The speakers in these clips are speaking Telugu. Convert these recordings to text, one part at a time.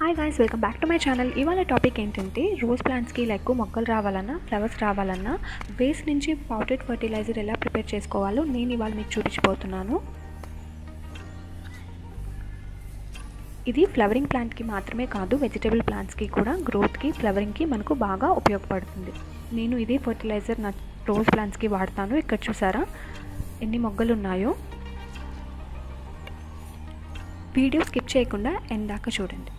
hi guys welcome back to my channel ఇవాళ టాపిక్ ఏంటంటే రోజ్ ప్లాంట్స్కి ఇలా ఎక్కువ మొక్కలు రావాలన్నా ఫ్లవర్స్ రావాలన్నా వేస్ట్ నుంచి పౌడెడ్ ఫర్టిలైజర్ ఎలా ప్రిపేర్ చేసుకోవాలో నేను ఇవాళ మీకు చూపించబోతున్నాను ఇది ఫ్లవరింగ్ ప్లాంట్కి మాత్రమే కాదు వెజిటేబుల్ ప్లాంట్స్కి కూడా గ్రోత్కి ఫ్లవరింగ్కి మనకు బాగా ఉపయోగపడుతుంది నేను ఇదే ఫర్టిలైజర్ నా రోజ్ ప్లాంట్స్కి వాడతాను ఇక్కడ చూసారా ఎన్ని మొగ్గలు ఉన్నాయో వీడియో స్కిప్ చేయకుండా ఎందాక చూడండి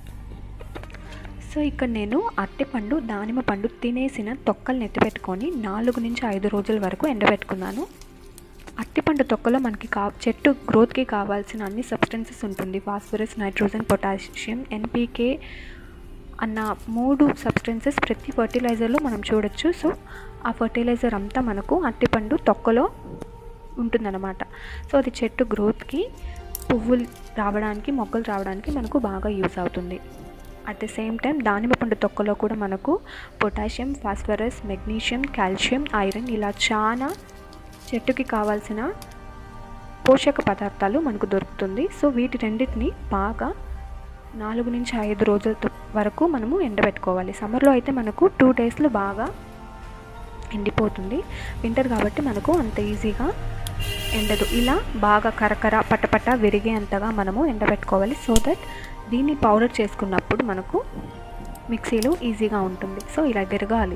సో ఇక్కడ నేను అరటిపండు దానిమ్మ పండు తినేసిన తొక్కలు నెత్తిపెట్టుకొని నాలుగు నుంచి ఐదు రోజుల వరకు ఎండబెట్టుకున్నాను అరటిపండు తొక్కలో మనకి కా చెట్టు గ్రోత్కి కావాల్సిన అన్ని సబ్స్టెన్సెస్ ఉంటుంది ఫాస్ఫరస్ నైట్రోజన్ పొటాషియం ఎన్పీకే అన్న మూడు సబ్స్టెన్సెస్ ప్రతి ఫర్టిలైజర్లో మనం చూడొచ్చు సో ఆ ఫర్టిలైజర్ అంతా మనకు అరటిపండు తొక్కలో ఉంటుందన్నమాట సో అది చెట్టు గ్రోత్కి పువ్వులు రావడానికి మొక్కలు రావడానికి మనకు బాగా యూస్ అవుతుంది అట్ ద సేమ్ టైం దానిమ్మ పండు తొక్కలో కూడా మనకు potassium phosphorus magnesium calcium iron ఇలా చాలా చెట్టుకి కావాల్సిన పోషక పదార్థాలు మనకు దొరుకుతుంది సో వీటి రెండింటిని బాగా నాలుగు నుంచి ఐదు రోజుల వరకు మనము ఎండబెట్టుకోవాలి సమ్మర్లో అయితే మనకు టూ డేస్లో బాగా ఎండిపోతుంది వింటర్ కాబట్టి మనకు అంత ఈజీగా ఎండదు ఇలా బాగా కరకర పటపట విరిగేంతగా మనము ఎండబెట్టుకోవాలి సో దట్ దీన్ని పౌడర్ చేసుకున్నప్పుడు మనకు మిక్సీలో ఈజీగా ఉంటుంది సో ఇలా విరగాలి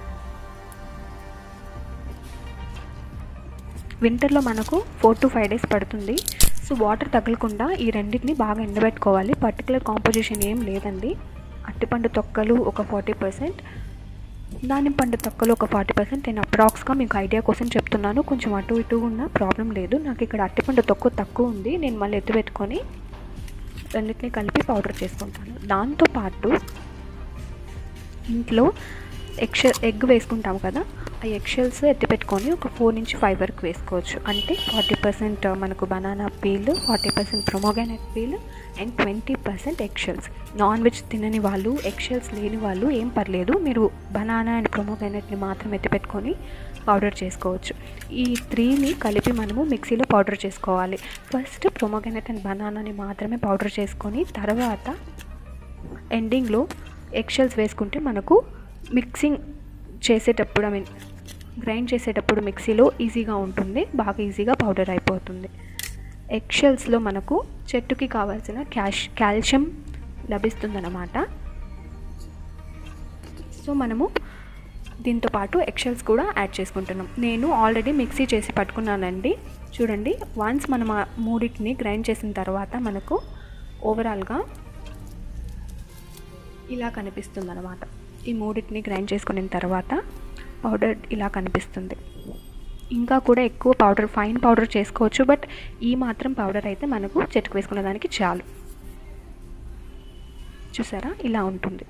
వింటర్లో మనకు ఫోర్ టు ఫైవ్ డేస్ పడుతుంది సో వాటర్ తగలకుండా ఈ రెండింటిని బాగా ఎండబెట్టుకోవాలి పర్టికులర్ కాంపోజిషన్ ఏం లేదండి అట్టిపండు తొక్కలు ఒక ఫార్టీ పర్సెంట్ దానిమ్మ పండు తొక్కలు ఒక ఫార్టీ పర్సెంట్ నేను అప్రాక్స్గా మీకు ఐడియా కోసం చెప్తున్నాను కొంచెం అటు ఇటు ఉన్న ప్రాబ్లం లేదు నాకు ఇక్కడ అట్టిపండు తొక్కు తక్కువ ఉంది నేను మళ్ళీ ఎత్తిపెట్టుకొని రెండింటిని కలిపి పౌడర్ చేసుకుంటాను దాంతోపాటు ఇంట్లో ఎక్ష ఎగ్ వేసుకుంటాం కదా ఆ ఎగ్షెల్స్ ఎత్తిపెట్టుకొని ఒక ఫోర్ నుంచి ఫైవ్ వరకు వేసుకోవచ్చు అంటే ఫార్టీ పర్సెంట్ మనకు banana peel forty percent pomegranate peel and twenty percent eggshells non veg తినని వాళ్ళు ఎగ్షెల్స్ లేని వాళ్ళు ఏం పర్లేదు మీరు బనానా అండ్ ప్రొమోగానెట్ని మాత్రం ఎత్తిపెట్టుకొని పౌడర్ చేసుకోవచ్చు ఈ త్రీని కలిపి మనము మిక్సీలో పౌడర్ చేసుకోవాలి ఫస్ట్ ప్రొమోగానెట్ అండ్ బనానాని మాత్రమే పౌడర్ చేసుకొని తర్వాత ఎండింగ్లో ఎగ్షెల్స్ వేసుకుంటే మనకు మిక్సింగ్ చేసేటప్పుడు ఐ మీన్ గ్రైండ్ చేసేటప్పుడు మిక్సీలో ఈజీగా ఉంటుంది బాగా ఈజీగా పౌడర్ అయిపోతుంది ఎగ్షెల్స్లో మనకు చెట్టుకి కావాల్సిన క్యాష్ కాల్షియం లభిస్తుందన్నమాట సో మనము దీంతో పాటు ఎక్షల్స్ కూడా యాడ్ చేసుకుంటున్నాం నేను ఆల్రెడీ మిక్సీ చేసి పట్టుకున్నానండి చూడండి వన్స్ మనం ఆ మూడింటిని గ్రైండ్ చేసిన తర్వాత మనకు ఓవరాల్గా ఇలా కనిపిస్తుంది అనమాట ఈ మూడింటిని గ్రైండ్ చేసుకున్న తర్వాత పౌడర్ ఇలా కనిపిస్తుంది ఇంకా కూడా ఎక్కువ పౌడర్ ఫైన్ పౌడర్ చేసుకోవచ్చు బట్ ఈ మాత్రం పౌడర్ అయితే మనకు చెట్టుకు వేసుకునే దానికి చాలు చూసారా ఇలా ఉంటుంది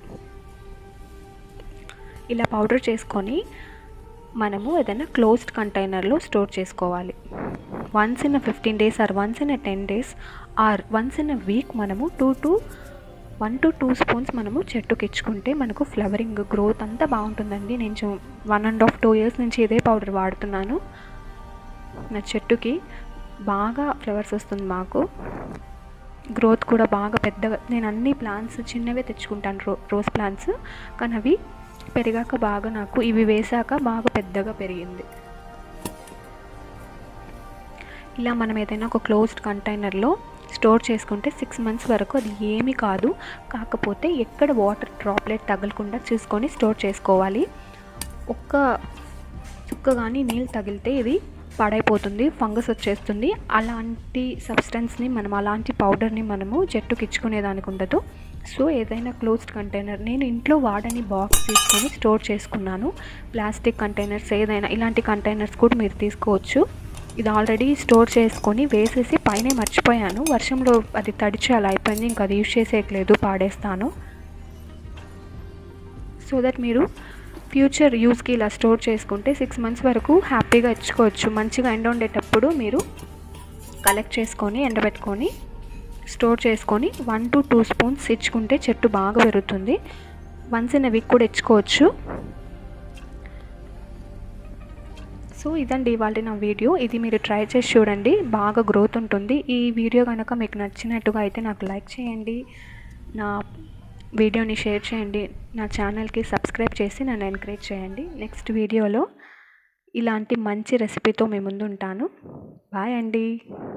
ఇలా పౌడర్ చేసుకొని మనము ఏదైనా క్లోజ్డ్ కంటైనర్లో స్టోర్ చేసుకోవాలి once in fifteen days or once in ten days or once in week మనము two to one to two spoons మనము చెట్టుకి ఇచ్చుకుంటే మనకు ఫ్లవరింగ్ గ్రోత్ అంతా బాగుంటుందండి నేను one and half two years నుంచి ఇదే పౌడర్ వాడుతున్నాను నా చెట్టుకి బాగా ఫ్లవర్స్ వస్తుంది మాకు గ్రోత్ కూడా బాగా పెద్దగా నేను అన్ని ప్లాంట్స్ చిన్నవే తెచ్చుకుంటాను రో రోజ్ ప్లాంట్స్ కానీ అవి పెరిగాక బాగా నాకు ఇవి వేసాక బాగా పెద్దగా పెరిగింది ఇలా మనం ఏదైనా ఒక క్లోజ్డ్ కంటైనర్లో స్టోర్ చేసుకుంటే సిక్స్ మంత్స్ వరకు అది ఏమీ కాదు కాకపోతే ఎక్కడ వాటర్ డ్రాప్లెట్ తగలకుండా చూసుకొని స్టోర్ చేసుకోవాలి ఒక్క చుక్క కానీ నీళ్ళు తగిలితే ఇది పాడైపోతుంది ఫంగస్ వచ్చేస్తుంది అలాంటి సబ్స్టెన్స్ని మనం అలాంటి పౌడర్ని మనము చెట్టుకి ఇచ్చుకునేదానికి ఉండదు సో ఏదైనా క్లోజ్డ్ కంటైనర్ నేను ఇంట్లో వాడని బాక్స్ తీసుకొని స్టోర్ చేసుకున్నాను ప్లాస్టిక్ కంటైనర్స్ ఏదైనా ఇలాంటి కంటైనర్స్ కూడా మీరు తీసుకోవచ్చు ఇది ఆల్రెడీ స్టోర్ చేసుకొని వేసేసి పైన మర్చిపోయాను వర్షంలో అది తడిచి అలా అయిపోయింది ఇంకా అది యూజ్ చేసేయట్లేదు పాడేస్తాను సో దట్ మీరు ఫ్యూచర్ యూస్కి ఇలా స్టోర్ చేసుకుంటే సిక్స్ మంత్స్ వరకు హ్యాపీగా ఇచ్చుకోవచ్చు మంచిగా ఎండ ఉండేటప్పుడు మీరు కలెక్ట్ చేసుకొని ఎండబెట్టుకొని స్టోర్ చేసుకొని వన్ టు టూ స్పూన్స్ ఇచ్చుకుంటే చెట్టు బాగా పెరుగుతుంది వన్స్ ఇన్ వీక్ కూడా ఇచ్చుకోవచ్చు సో ఇదండి ఇవాళ నా వీడియో ఇది మీరు ట్రై చేసి చూడండి బాగా గ్రోత్ ఉంటుంది ఈ వీడియో కనుక మీకు నచ్చినట్టుగా అయితే నాకు లైక్ చేయండి నా వీడియోని షేర్ చేయండి నా ఛానల్కి సబ్స్క్రైబ్ చేసి నన్ను ఎంకరేజ్ చేయండి నెక్స్ట్ వీడియోలో ఇలాంటి మంచి రెసిపీతో మీ ముందు ఉంటాను బాయ్ అండి